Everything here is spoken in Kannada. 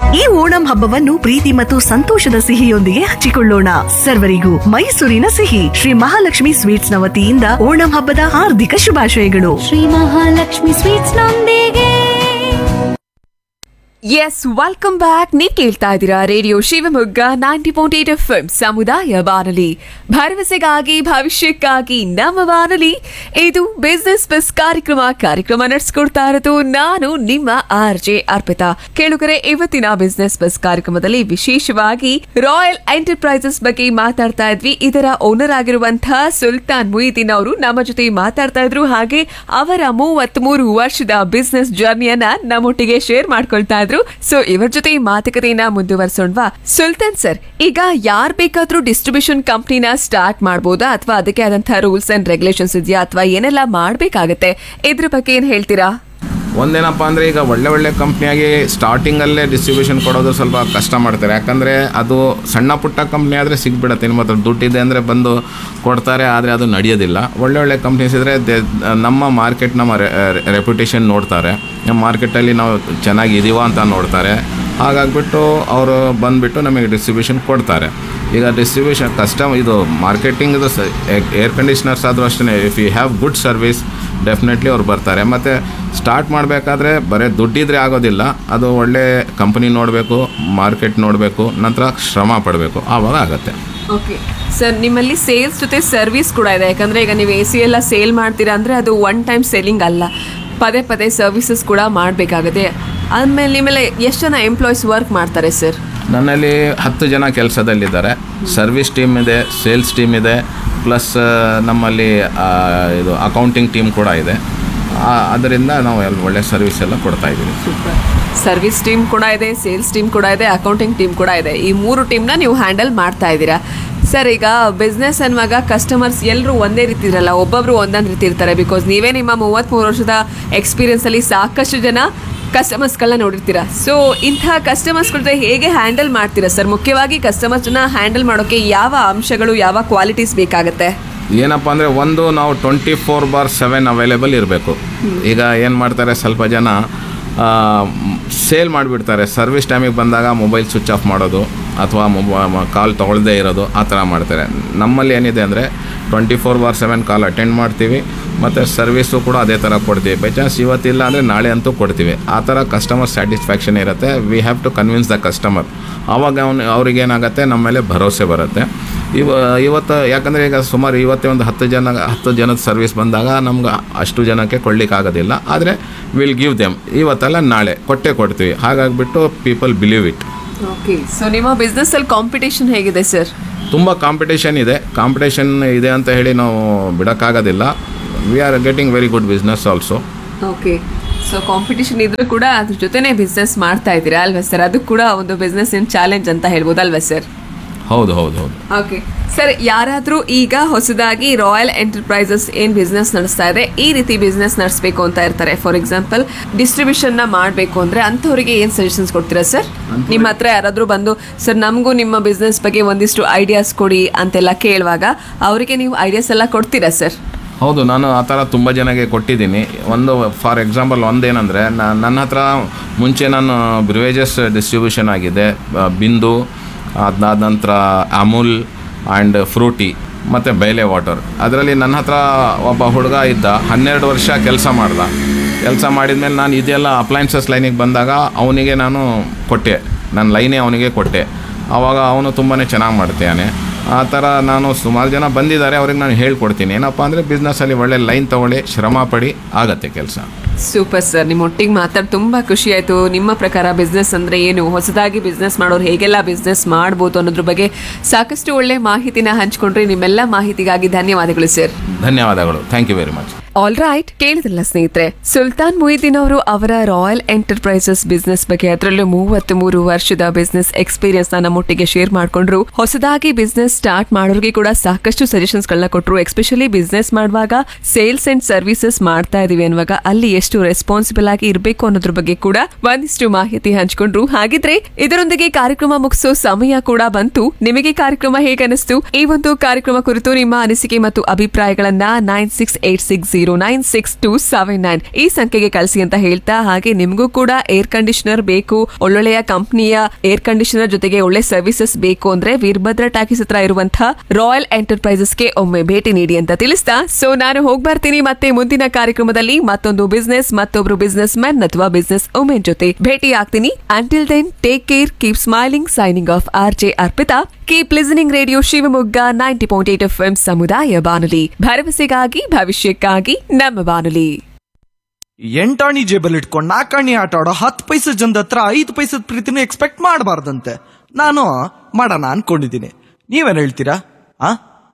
ಈ ಓಣಂ ಹಬ್ಬವನ್ನು ಪ್ರೀತಿ ಮತ್ತು ಸಂತೋಷದ ಸಿಹಿಯೊಂದಿಗೆ ಹಂಚಿಕೊಳ್ಳೋಣ ಸರ್ವರಿಗೂ ಮೈಸೂರಿನ ಸಿಹಿ ಶ್ರೀ ಮಹಾಲಕ್ಷ್ಮಿ ಸ್ವೀಟ್ಸ್ ನ ವತಿಯಿಂದ ಓಣಂ ಹಬ್ಬದ ಹಾರ್ದಿಕ ಶುಭಾಶಯಗಳು ಶ್ರೀ ಮಹಾಲಕ್ಷ್ಮಿ ಸ್ವೀಟ್ಸ್ ನೊಂದಿಗೆ ಎಸ್ ವೆಲ್ಕಮ್ ಬ್ಯಾಕ್ ನೀವು ಕೇಳ್ತಾ ಇದ್ದೀರಾ radio Shivamogga ninety point eight F ಸಮುದಾಯ ಬಾನುಲಿ ಭರವಸೆಗಾಗಿ ಭವಿಷ್ಯಕ್ಕಾಗಿ ನಮ್ಮ ಬಾನುಲಿ ಇದು ಬಿಸ್ನೆಸ್ ಬಸ್ ಕಾರ್ಯಕ್ರಮ ಕಾರ್ಯಕ್ರಮ ನಡೆಸ್ಕೊಡ್ತಾ ಇರೋದು ನಾನು ನಿಮ್ಮ ಆರ್ ಜೆ ಅರ್ಪಿತಾ ಕೇಳುಗರೆ ಇವತ್ತಿನ ಬಿಸ್ನೆಸ್ ಬಸ್ ಕಾರ್ಯಕ್ರಮದಲ್ಲಿ ವಿಶೇಷವಾಗಿ ರಾಯಲ್ ಎಂಟರ್ಪ್ರೈಸಸ್ ಬಗ್ಗೆ ಮಾತಾಡ್ತಾ ಇದ್ವಿ ಇದರ ಓನರ್ ಆಗಿರುವಂತಹ ಸುಲ್ತಾನ್ ಮುಯಿದೀನ್ ಅವರು ನಮ್ಮ ಜೊತೆ ಮಾತಾಡ್ತಾ ಇದ್ರು ಹಾಗೆ ಅವರ ಮೂವತ್ತ್ ಮೂರು ವರ್ಷದ ಬಿಸ್ನೆಸ್ ಜರ್ನಿಯನ್ನ ನಮ್ಮೊಟ್ಟಿಗೆ ಶೇರ್ ಮಾಡ್ಕೊಳ್ತಾ ಇದ್ರು ಸೊ ಇವರ ಜೊತೆ ಈ ಮಾತುಕತೆಯನ್ನ ಮುಂದುವರಿಸೋಣವಾ ಸುಲ್ತಾನ್ ಸರ್ ಈಗ ಯಾರ್ ಬೇಕಾದ್ರೂ ಡಿಸ್ಟ್ರಿಬ್ಯೂಷನ್ ಕಂಪ್ನಿನ ಸ್ಟಾರ್ಟ್ ಮಾಡ್ಬೋದಾ ಅಥವಾ ಅದಕ್ಕೆ ಆದಂತಹ ರೂಲ್ಸ್ ಅಂಡ್ ರೆಗ್ಯುಲೇಷನ್ಸ್ ಇದೆಯಾ ಅಥವಾ ಏನೆಲ್ಲ ಮಾಡ್ಬೇಕಾಗತ್ತೆ ಇದ್ರ ಬಗ್ಗೆ ಏನ್ ಹೇಳ್ತೀರಾ ಒಂದೇನಪ್ಪ ಅಂದರೆ ಈಗ ಒಳ್ಳೆ ಒಳ್ಳೆ ಕಂಪ್ನಿಯಾಗಿ ಸ್ಟಾರ್ಟಿಂಗಲ್ಲೇ ಡಿಸ್ಟ್ರಿಬ್ಯೂಷನ್ ಕೊಡೋದು ಸ್ವಲ್ಪ ಕಷ್ಟ ಮಾಡ್ತಾರೆ ಯಾಕಂದರೆ ಅದು ಸಣ್ಣ ಪುಟ್ಟ ಕಂಪ್ನಿ ಆದರೆ ಸಿಗ್ಬಿಡತ್ತೆ ನಿಮ್ಮ ಹತ್ರ ದುಡ್ಡಿದೆ ಅಂದರೆ ಬಂದು ಕೊಡ್ತಾರೆ ಆದರೆ ಅದು ನಡೆಯೋದಿಲ್ಲ ಒಳ್ಳೆ ಒಳ್ಳೆ ಕಂಪ್ನೀಸ್ ಇದ್ದರೆ ನಮ್ಮ ಮಾರ್ಕೆಟ್ ನಮ್ಮ ರೆಪ್ಯುಟೇಷನ್ ನೋಡ್ತಾರೆ ನಮ್ಮ ಮಾರ್ಕೆಟಲ್ಲಿ ನಾವು ಚೆನ್ನಾಗಿ ಇದೀವ ಅಂತ ನೋಡ್ತಾರೆ ಹಾಗಾಗ್ಬಿಟ್ಟು ಅವರು ಬಂದುಬಿಟ್ಟು ನಮಗೆ ಡಿಸ್ಟ್ರಿಬ್ಯೂಷನ್ ಕೊಡ್ತಾರೆ ಈಗ ಡಿಸ್ಟ್ರಿಬ್ಯೂಷನ್ ಕಸ್ಟಮ್ ಇದು ಮಾರ್ಕೆಟಿಂಗ್ ಇದು ಏರ್ ಕಂಡೀಷ್ನರ್ಸ್ ಆದರೂ ಅಷ್ಟೇ if you have good service definitely ಅವ್ರು ಬರ್ತಾರೆ ಮತ್ತು ಸ್ಟಾರ್ಟ್ ಮಾಡಬೇಕಾದ್ರೆ ಬರೀ ದುಡ್ಡಿದ್ರೆ ಆಗೋದಿಲ್ಲ ಅದು ಒಳ್ಳೆ ಕಂಪನಿ ನೋಡಬೇಕು ಮಾರ್ಕೆಟ್ ನೋಡಬೇಕು ನಂತರ ಶ್ರಮ ಪಡಬೇಕು ಆವಾಗ ಆಗುತ್ತೆ ಓಕೆ ಸರ್ ನಿಮ್ಮಲ್ಲಿ ಸೇಲ್ಸ್ ಜೊತೆ ಸರ್ವಿಸ್ ಕೂಡ ಇದೆ ಯಾಕಂದ್ರೆ ಈಗ ನೀವು ಎ ಸಿ ಎಲ್ಲ ಸೇಲ್ ಮಾಡ್ತೀರಾ ಅಂದ್ರೆ ಅದು ಒನ್ ಟೈಮ್ ಸೇಲಿಂಗ್ ಅಲ್ಲ ಪದೇ ಪದೇ ಸರ್ವಿಸಸ್ ಕೂಡ ಮಾಡಬೇಕಾಗುತ್ತೆ ಆಮೇಲೆ ನಿಮ್ಮಲ್ಲಿ ಎಷ್ಟು ಜನ ಎಂಪ್ಲಾಯೀಸ್ ವರ್ಕ್ ಮಾಡ್ತಾರೆ ಸರ್ ನನ್ನಲ್ಲಿ ಹತ್ತು ಜನ ಕೆಲಸದಲ್ಲಿದ್ದಾರೆ ಸರ್ವಿಸ್ ಟೀಮ್ ಇದೆ ಸೇಲ್ಸ್ ಟೀಮ್ ಇದೆ ಪ್ಲಸ್ ನಮ್ಮಲ್ಲಿ ಆ, ಇದು ಅಕೌಂಟಿಂಗ್ ಟೀಮ್ ಕೂಡ ಇದೆ ಆ, ಅದರಿಂದ ನಾವು ಎಲ್ಲ ಒಳ್ಳೆ ಸರ್ವಿಸ್ ಎಲ್ಲ ಕೊಡ್ತಾ ಇದ್ದೀವಿ ಸರ್ವಿಸ್ ಟೀಮ್ ಕೂಡ ಇದೆ ಸೇಲ್ಸ್ ಟೀಮ್ ಕೂಡ ಇದೆ ಅಕೌಂಟಿಂಗ್ ಟೀಮ್ ಕೂಡ ಇದೆ ಈ ಮೂರು ಟೀಮ್ನ ನೀವು ಹ್ಯಾಂಡಲ್ ಮಾಡ್ತಾ ಇದ್ದೀರಾ ಸರ್ ಈಗ ಬಿಸ್ನೆಸ್ ಅನ್ನುವಾಗ ಕಸ್ಟಮರ್ಸ್ ಎಲ್ಲರೂ ಒಂದೇ ರೀತಿ ಇರಲ್ಲ ಒಬ್ಬೊಬ್ರು ಒಂದೊಂದು ರೀತಿ ಇರ್ತಾರೆ ಬಿಕಾಸ್ ನೀವೇ ನಿಮ್ಮ ಮೂವತ್ತ್ಮೂರು ವರ್ಷದ ಎಕ್ಸ್ಪೀರಿಯನ್ಸಲ್ಲಿ ಸಾಕಷ್ಟು ಜನ ಕಸ್ಟಮರ್ಸ್ಗಳನ್ನ ನೋಡಿರ್ತೀರಾ ಸೊ ಇಂತಹ ಕಸ್ಟಮರ್ಸ್ ಜೊತೆ ಹೇಗೆ ಹ್ಯಾಂಡಲ್ ಮಾಡ್ತೀರಾ ಸರ್ ಮುಖ್ಯವಾಗಿ ಕಸ್ಟಮರ್ಸ್ನ ಹ್ಯಾಂಡಲ್ ಮಾಡೋಕ್ಕೆ ಯಾವ ಅಂಶಗಳು ಯಾವ ಕ್ವಾಲಿಟೀಸ್ ಬೇಕಾಗುತ್ತೆ ಏನಪ್ಪ ಅಂದರೆ ಒಂದು ನಾವು twenty four bar seven available ಇರಬೇಕು ಈಗ ಏನು ಮಾಡ್ತಾರೆ ಸ್ವಲ್ಪ ಜನ ಸೇಲ್ ಮಾಡಿಬಿಡ್ತಾರೆ ಸರ್ವಿಸ್ ಟೈಮಿಗೆ ಬಂದಾಗ ಮೊಬೈಲ್ ಸ್ವಿಚ್ ಆಫ್ ಮಾಡೋದು ಅಥವಾ ಮೊಬ ಕಾಲ್ ತೊಗೊಳ್ದೇ ಇರೋದು ಆ ಥರ ಮಾಡ್ತಾರೆ ನಮ್ಮಲ್ಲಿ ಏನಿದೆ ಅಂದರೆ twenty four bar seven call attend ಮಾಡ್ತೀವಿ ಮತ್ತು ಸರ್ವಿಸು ಕೂಡ ಅದೇ ಥರ ಕೊಡ್ತೀವಿ ಬೈ ಚಾನ್ಸ್ ಇವತ್ತಿಲ್ಲ ಅಂದರೆ ನಾಳೆ ಅಂತೂ ಕೊಡ್ತೀವಿ ಆ ಥರ ಕಸ್ಟಮರ್ ಸ್ಯಾಟಿಸ್ಫ್ಯಾಕ್ಷನ್ ಇರುತ್ತೆ we have to convince the customer ಆವಾಗ ಅವನು ಅವ್ರಿಗೇನಾಗುತ್ತೆ ನಮ್ಮ ಮೇಲೆ ಭರವಸೆ ಬರುತ್ತೆ ಇವ ಇವತ್ತು ಯಾಕಂದರೆ ಈಗ ಸುಮಾರು ಇವತ್ತೇ ಒಂದು ಹತ್ತು ಜನ ಹತ್ತು ಜನದ ಸರ್ವಿಸ್ ಬಂದಾಗ ನಮ್ಗೆ ಅಷ್ಟು ಜನಕ್ಕೆ ಕೊಡಲಿಕ್ಕಾಗೋದಿಲ್ಲ ಆದರೆ ವಿಲ್ ಗಿವ್ ದೆಮ್ ಇವತ್ತೆಲ್ಲ ನಾಳೆ ಕೊಟ್ಟೇ ಕೊಡ್ತೀವಿ ಹಾಗಾಗಿಬಿಟ್ಟು people believe it okay so ನಿಮ್ಮ ಬಿಸ್ನೆಸ್ಸಲ್ಲಿ ಕಾಂಪಿಟೇಷನ್ ಹೇಗಿದೆ ಸರ್ ತುಂಬ ಕಾಂಪಿಟೇಷನ್ ಇದೆ ಕಾಂಪಿಟೇಷನ್ ಇದೆ ಅಂತ ಹೇಳಿ ನಾವು ಬಿಡೋಕ್ಕಾಗೋದಿಲ್ಲ we are getting very good business also okay so competition ಇದ್ರೂ ಕೂಡ ಅದ್ರ ಜೊತೆನೇ ಬಿಸ್ನೆಸ್ ಮಾಡ್ತಾ ಇದ್ದೀರಾ ಅಲ್ವಾ ಸರ್ ಅದು ಕೂಡ ಒಂದು ಬಿಸ್ನೆಸ್ ಇನ್ ಚಾಲೆಂಜ್ ಅಂತ ಹೇಳ್ಬೋದಲ್ವಾ ಸರ್ ಹೌದು ಹೌದು ಹೌದು ಓಕೆ ಸರ್ ಯಾರಾದರೂ ಈಗ ಹೊಸದಾಗಿ ರಾಯಲ್ ಎಂಟರ್ಪ್ರೈಸಸ್ ಏನು ಬಿಸ್ನೆಸ್ ನಡೆಸ್ತಾ ಇದೆ ಈ ರೀತಿ ಬಿಸ್ನೆಸ್ ನಡೆಸಬೇಕು ಅಂತ ಇರ್ತಾರೆ ಫಾರ್ ಎಕ್ಸಾಂಪಲ್ ಡಿಸ್ಟ್ರಿಬ್ಯೂಷನ್ನ ಮಾಡಬೇಕು ಅಂದರೆ ಅಂಥವ್ರಿಗೆ ಏನು ಸಜೆಷನ್ಸ್ ಕೊಡ್ತೀರಾ ಸರ್ ನಿಮ್ಮ ಹತ್ರ ಯಾರಾದರೂ ಬಂದು ಸರ್ ನಮಗೂ ನಿಮ್ಮ ಬಿಸ್ನೆಸ್ ಬಗ್ಗೆ ಒಂದಿಷ್ಟು ಐಡಿಯಾಸ್ ಕೊಡಿ ಅಂತೆಲ್ಲ ಕೇಳುವಾಗ ಅವರಿಗೆ ನೀವು ಐಡಿಯಾಸ್ ಎಲ್ಲ ಕೊಡ್ತೀರಾ ಸರ್ ಹೌದು ನಾನು ಆ ಥರ ತುಂಬ ಜನಕ್ಕೆ ಕೊಟ್ಟಿದ್ದೀನಿ ಒಂದು ಫಾರ್ ಎಕ್ಸಾಂಪಲ್ ಒಂದೇನೆಂದರೆ ನನ್ನ ಹತ್ರ ಮುಂಚೆ ನಾನು ಬ್ರಿವೇಜಸ್ ಡಿಸ್ಟ್ರಿಬ್ಯೂಷನ್ ಆಗಿದೆ ಆ, ಬಿಂದು ಅದಾದ ನಂತರ ಅಮೂಲ್ ಆ್ಯಂಡ್ ಫ್ರೂಟಿ ಮತ್ತು ಬೇಲೆ ವಾಟರ್ ಅದರಲ್ಲಿ ನನ್ನ ಹತ್ರ ಒಬ್ಬ ಹುಡುಗ ಇದ್ದ ಹನ್ನೆರಡು ವರ್ಷ ಕೆಲಸ ಮಾಡ್ದ ಕೆಲಸ ಮಾಡಿದ್ಮೇಲೆ ನಾನು ಇದೆಲ್ಲ ಅಪ್ಲೈನ್ಸಸ್ ಲೈನಿಗೆ ಬಂದಾಗ ಅವನಿಗೆ ನಾನು ಕೊಟ್ಟೆ ನನ್ನ ಲೈನೇ ಅವನಿಗೆ ಕೊಟ್ಟೆ ಆವಾಗ ಅವನು ತುಂಬಾ ಚೆನ್ನಾಗಿ ಮಾಡ್ತಾನೆ ಆ ಥರ ನಾನು ಸುಮಾರು ಜನ ಬಂದಿದ್ದಾರೆ ಅವ್ರಿಗೆ ನಾನು ಹೇಳ್ಕೊಡ್ತೀನಿ ಏನಪ್ಪ ಅಂದರೆ ಬಿಸ್ನೆಸ್ಸಲ್ಲಿ ಒಳ್ಳೆ ಲೈನ್ ತೊಗೊಳ್ಳಿ ಶ್ರಮ ಪಡಿ ಆಗತ್ತೆ ಕೆಲಸ ಸೂಪರ್ ಸರ್ ನಿಮ್ಮ ಒಟ್ಟಿಗೆ ಮಾತಾಡಿ ತುಂಬ ಖುಷಿ ಆಯಿತು ನಿಮ್ಮ ಪ್ರಕಾರ ಬಿಸ್ನೆಸ್ ಅಂದರೆ ಏನು ಹೊಸದಾಗಿ ಬಿಸ್ನೆಸ್ ಮಾಡೋರು ಹೇಗೆಲ್ಲ ಬಿಸ್ನೆಸ್ ಮಾಡ್ಬೋದು ಅನ್ನೋದ್ರ ಬಗ್ಗೆ ಸಾಕಷ್ಟು ಒಳ್ಳೆ ಮಾಹಿತಿನ ಹಂಚ್ಕೊಂಡ್ರಿ ನಿಮ್ಮೆಲ್ಲ ಮಾಹಿತಿಗಾಗಿ ಧನ್ಯವಾದಗಳು ಸರ್ ಧನ್ಯವಾದಗಳು thank you very much all right ಕೇಳಿದ್ರಲ್ಲ ಸ್ನೇಹಿತರೆ ಸುಲ್ತಾನ್ ಮೊಯ್ದೀನ್ ಅವರು ಅವರ ರಾಯಲ್ ಎಂಟರ್ಪ್ರೈಸಸ್ ಬಿಸ್ನೆಸ್ ಬಗ್ಗೆ ಅದರಲ್ಲೂ ಮೂವತ್ತ್ ಮೂರು ವರ್ಷದ ಬಿಸ್ನೆಸ್ ಎಕ್ಸ್ಪೀರಿಯನ್ಸ್ ನಮ್ಮೊಟ್ಟಿಗೆ ಶೇರ್ ಮಾಡ್ಕೊಂಡ್ರು ಹೊಸದಾಗಿ ಬಿಸ್ನೆಸ್ ಸ್ಟಾರ್ಟ್ ಮಾಡೋರಿಗೆ ಕೂಡ ಸಾಕಷ್ಟು ಸಜೆಷನ್ಸ್ ಗಳನ್ನ ಕೊಟ್ಟರು ಎಸ್ಪೆಷಲಿ ಬಿಸ್ನೆಸ್ ಮಾಡುವಾಗ ಸೇಲ್ಸ್ ಅಂಡ್ ಸರ್ವಿಸಸ್ ಮಾಡ್ತಾ ಇದೀವಿ ಅನ್ನುವಾಗ ಅಲ್ಲಿ ಎಷ್ಟು ರೆಸ್ಪಾನ್ಸಿಬಲ್ ಆಗಿ ಇರಬೇಕು ಅನ್ನೋದ್ರ ಬಗ್ಗೆ ಕೂಡ ಒಂದಿಷ್ಟು ಮಾಹಿತಿ ಹಂಚ್ಕೊಂಡ್ರು ಹಾಗಿದ್ರೆ ಇದರೊಂದಿಗೆ ಕಾರ್ಯಕ್ರಮ ಮುಗಿಸೋ ಸಮಯ ಕೂಡ ಬಂತು ನಿಮಗೆ ಕಾರ್ಯಕ್ರಮ ಹೇಗನಿಸ್ತು ಈ ಒಂದು ಕಾರ್ಯಕ್ರಮ ಕುರಿತು ನಿಮ್ಮ ಅನಿಸಿಕೆ ಮತ್ತು ಅಭಿಪ್ರಾಯಗಳನ್ನ nine six eight six zero nine six two seven nine ಈ ಸಂಖ್ಯೆಗೆ ಕಳಿಸಿ ಅಂತ ಹೇಳ್ತಾ ಹಾಗೆ ನಿಮಗೂ ಕೂಡ ಏರ್ ಕಂಡೀಷನರ್ ಬೇಕು ಒಳ್ಳೊಳ್ಳೆಯ ಕಂಪನಿಯ ಏರ್ ಕಂಡೀಷನರ್ ಜೊತೆಗೆ ಒಳ್ಳೆ ಸರ್ವಿಸಸ್ ಬೇಕು ಅಂದ್ರೆ ವೀರಭದ್ರ ಟಾಕೀಸ್ ಹತ್ರ ಇರುವಂತಹ ರಾಯಲ್ ಎಂಟರ್ಪ್ರೈಸಸ್ಗೆ ಒಮ್ಮೆ ಭೇಟಿ ನೀಡಿ ಅಂತ ತಿಳಿಸ್ತಾ ಸೊ ನಾನು ಹೋಗ್ ಬರ್ತೀನಿ ಮತ್ತೆ ಮುಂದಿನ ಕಾರ್ಯಕ್ರಮದಲ್ಲಿ ಮತ್ತೊಂದು ಬಿಸ್ನೆಸ್ ಮತ್ತೊಬ್ರು ಬಿಸ್ನೆಸ್ ಮ್ಯಾನ್ ಅಥವಾ ಬಿಸ್ನೆಸ್ ವುಮೆನ್ ಜೊತೆ ಭೇಟಿ ಆಗ್ತೀನಿ until then take care keep smiling signing off R J Arpita keep listening radio Shivamogga ninety point eight F M ಸಮುದಾಯ ಬಾನುಲಿ ಭರವಸೆಗಾಗಿ ಭವಿಷ್ಯಕ್ಕಾಗಿ ನಮ್ಮ ಬಾನುಲಿ ಎಂಟಾಣಿ ಜೇಬಲ್ ಇಟ್ಕೊಂಡು ನಾಲ್ಕಾಣಿ ಆಟ ಆಡೋ ಹತ್ತು ಪೈಸೆ ಜನದ ಹತ್ರ ಐದು ಪೈಸದ ಪ್ರೀತಿನ ಎಕ್ಸ್ಪೆಕ್ಟ್ ಮಾಡಬಾರ್ದಂತೆ ನಾನು ಮಾಡೋಣ ಅನ್ಕೊಂಡಿದ್ದೀನಿ ನೀವೇನ್ ಹೇಳ್ತೀರಾ ಆ